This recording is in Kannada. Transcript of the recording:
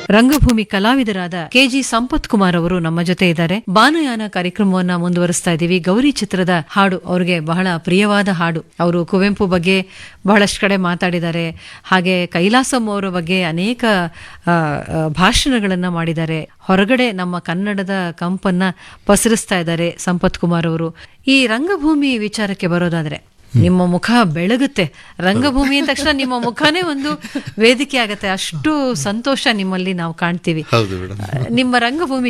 ರಂಗಭೂಮಿ ಕಲಾವಿದರಾದ ಕೆಜಿ ಸಂಪತ್ ಕುಮಾರ್ ಅವರು ನಮ್ಮ ಜೊತೆ ಇದ್ದಾರೆ ಬಾನಯಾನ ಕಾರ್ಯಕ್ರಮವನ್ನ ಮುಂದುವರಿಸ್ತಾ ಇದ್ದೀವಿ ಗೌರಿ ಚಿತ್ರದ ಹಾಡು ಅವರಿಗೆ ಬಹಳ ಪ್ರಿಯವಾದ ಹಾಡು ಅವರು ಕುವೆಂಪು ಬಗ್ಗೆ ಬಹಳಷ್ಟು ಕಡೆ ಮಾತಾಡಿದ್ದಾರೆ ಹಾಗೆ ಕೈಲಾಸಂ ಅವರ ಬಗ್ಗೆ ಅನೇಕ ಆ, ಆ, ಭಾಷಣಗಳನ್ನ ಮಾಡಿದ್ದಾರೆ ಹೊರಗಡೆ ನಮ್ಮ ಕನ್ನಡದ ಕಂಪನ್ನ ಪಸರಿಸ್ತಾ ಇದ್ದಾರೆ ಸಂಪತ್ ಕುಮಾರ್ ಅವರು ಈ ರಂಗಭೂಮಿ ವಿಚಾರಕ್ಕೆ ಬರೋದಾದ್ರೆ ನಿಮ್ಮ ಮುಖ ಬೆಳಗುತ್ತೆ ರಂಗಭೂಮಿ ಅಂದ ತಕ್ಷಣ ನಿಮ್ಮ ಮುಖನೇ ಒಂದು ವೇದಿಕೆ ಆಗತ್ತೆ ಅಷ್ಟು ಸಂತೋಷ ನಿಮ್ಮಲ್ಲಿ ನಾವು ಕಾಣ್ತೀವಿ ಹೌದು ಮೇಡಮ್ ನಿಮ್ಮ ರಂಗಭೂಮಿ